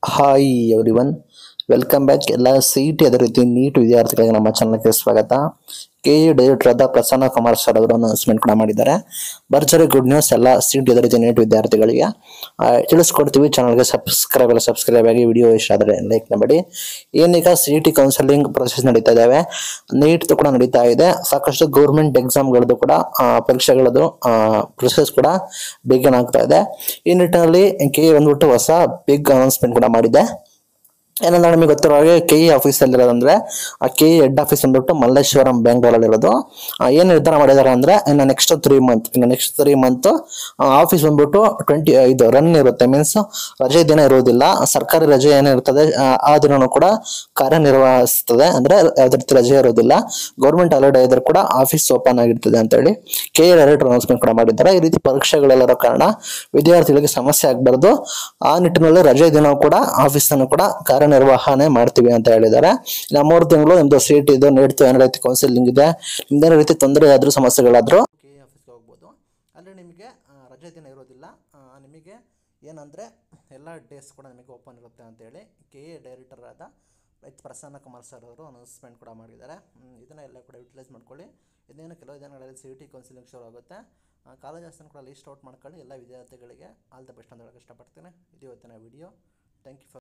hi everyone welcome back ಎಲ್ಲ C T ಅದೇ ರೀತಿ ನೀಟ್ ವಿದ್ಯಾರ್ಥಿಗಳಿಗೆ ನಮ್ಮ ಚಾನಲ್ಗೆ ಸ್ವಾಗತ ಕೆ ಇ ಡೈರೆಕ್ಟರ್ ಆದ ಪ್ರಸನ್ನ ಕುಮಾರ್ ಸರ್ ಅವರು ಅನೌನ್ಸ್ಮೆಂಟ್ ಕೂಡ ಮಾಡಿದ್ದಾರೆ ಭರ್ಜರಿ ಗುಡ್ ನ್ಯೂಸ್ ಎಲ್ಲ ಸಿ ಟಿ ಅದೇ ರೀತಿ ನೀಟ್ ವಿದ್ಯಾರ್ಥಿಗಳಿಗೆ ಆ, ತಿಳಿಸ್ಕೊಡ್ತೀವಿ ಚಾನಲ್ಗೆ ಸಬ್ಸ್ಕ್ರೈಬ್ ಎಲ್ಲ ಸಬ್ಸ್ಕ್ರೈಬ್ ಆಗಿ ವಿಡಿಯೋ ಇಷ್ಟ ಆದರೆ ಲೈಕ್ ಮಾಡಿ ಏನೀಗ ಸಿ ಟಿ ಕೌನ್ಸಲಿಂಗ್ ಪ್ರೊಸೆಸ್ ನಡೀತಾ ಇದ್ದಾವೆ ನೀಟ್ ಕೂಡ ನಡೀತಾ ಇದೆ ಸಾಕಷ್ಟು ಗೌರ್ಮೆಂಟ್ ಎಕ್ಸಾಮ್ಗಳದ್ದು ಕೂಡ ಆ, ಪರೀಕ್ಷೆಗಳದ್ದು ಪ್ರೊಸೆಸ್ ಕೂಡ ಬಿಗಿನ್ ಆಗ್ತಾ ಇದೆ ಈ ನಿಟ್ಟಿನಲ್ಲಿ ಕೆ ಬಂದ್ಬಿಟ್ಟು ಹೊಸ ಬಿಗ್ ಅನೌನ್ಸ್ಮೆಂಟ್ ಕೂಡ ಮಾಡಿದೆ ಏನಂದ್ರೆ ನಿಮಗೆ ಗೊತ್ತಿರೋ ಹಾಗೆ ಕೆ ಇ ಆಫೀಸ್ ಅಲ್ಲಿರೋದಂದ್ರೆ ಆ ಕೆ ಇ ಹೆಡ್ ಆಫೀಸ್ ಬಂದ್ಬಿಟ್ಟು ಮಲ್ಲೇಶ್ವರಂ ಬೆಂಗಳೂರಲ್ಲಿ ಇರೋದು ಏನು ನಿರ್ಧಾರ ಮಾಡಿದ್ದಾರೆ ಅಂದ್ರೆ ಇನ್ನು ನೆಕ್ಸ್ಟ್ ತ್ರೀ ಮಂತ್ ಇನ್ನು ನೆಕ್ಸ್ಟ್ ತ್ರೀ ಮಂತ್ ಆಫೀಸ್ ಬಂದ್ಬಿಟ್ಟು ಟ್ವೆಂಟಿ ಇದು ರನ್ ಇರುತ್ತೆ ಮೀನ್ಸ್ ರಜೆ ದಿನ ಇರುವುದಿಲ್ಲ ಸರ್ಕಾರಿ ರಜೆ ಏನಿರ್ತದೆ ಆ, ಆ ದಿನನೂ ಕೂಡ ಕಾರ್ಯನಿರ್ವಹಿಸ್ತದೆ ಅಂದ್ರೆ ಯಾವ್ದೇ ರೀತಿ ರಜೆ ಇರೋದಿಲ್ಲ ಗೌರ್ಮೆಂಟ್ ಹಾಲಿಡೇ ಇದ್ರೆ ಕೂಡ ಆಫೀಸ್ ಓಪನ್ ಆಗಿರ್ತದೆ ಅಂತ ಹೇಳಿ ಕೆ ಎ ಡೈರೆಕ್ಟರ್ ಅನೌನ್ಸ್ಮೆಂಟ್ ಕೂಡ ಮಾಡಿದ್ದಾರೆ ಈ ರೀತಿ ಪರೀಕ್ಷೆಗಳೆಲ್ಲರ ಕಾರಣ ವಿದ್ಯಾರ್ಥಿಗಳಿಗೆ ಸಮಸ್ಯೆ ಆಗಬಾರ್ದು ಆ ನಿಟ್ಟಿನಲ್ಲಿ ರಜೆ ದಿನ ಕೂಡ ಆಫೀಸ್ ಅನ್ನು ಕೂಡ ಕಾರ್ಯನಿರ್ವಹಣೆ ಮಾಡ್ತೀವಿ ಅಂತ ಹೇಳಿದ್ದಾರೆ ಇನ್ನು ಮೂರು ತಿಂಗಳು ನಿಮ್ದು ಸೀಟ್ ಇದು ನೀಡ್ತು ಏನೋ ರೀತಿ ಕೌನ್ಸಿಲಿಂಗ್ ಇದೆ ನಿಮ್ದೇನೋ ರೀತಿ ತೊಂದರೆ ಆದ್ರೂ ಸಮಸ್ಯೆಗಳಾದ್ರೂ ಕೆ ಎ ಆಫೀಸ್ಗೆ ಹೋಗ್ಬೋದು ಅಲ್ಲಿ ನಿಮಗೆ ಆ, ರಜೆ ದಿನ ಇರೋದಿಲ್ಲ ಆ, ನಿಮಗೆ ಏನಂದರೆ ಎಲ್ಲ ಡೇಸ್ ಕೂಡ ನಿಮಗೆ ಓಪನ್ ಇರುತ್ತೆ ಅಂತೇಳಿ ಕೆ ಎ ಡೈರೆಕ್ಟರ್ ಆದ ಎಚ್ ಪ್ರಸನ್ನ ಕುಮಾರ್ ಸರ್ ಅವರು ಅನೌನ್ಸ್ಮೆಂಟ್ ಕೂಡ ಮಾಡಿದ್ದಾರೆ ಹ್ಮ್, ಇದನ್ನ ಎಲ್ಲ ಕೂಡ ಯುಟಿಲೈಸ್ ಮಾಡ್ಕೊಳ್ಳಿ ಇದೇನು ಕೆಲವು ದಿನಗಳಲ್ಲಿ ಸಿ ಟಿ ಕೌನ್ಸಿಲಿಂಗ್ ಶುರು ಆಗುತ್ತೆ ಕಾಲೇಜಸ್ನ ಕೂಡ ಲಿಸ್ಟ್ ಔಟ್ ಮಾಡ್ಕೊಳ್ಳಿ ಎಲ್ಲ ವಿದ್ಯಾರ್ಥಿಗಳಿಗೆ ಆಲ್ ದ ಬೆಸ್ಟ್ ಅಂತ ಹೇಳಕ್ಕೆ ಇಷ್ಟಪಡ್ತೀನಿ ಇದು ಇವತ್ತಿನ ವಿಡಿಯೋ ಥ್ಯಾಂಕ್ ಯು ಫಾರ್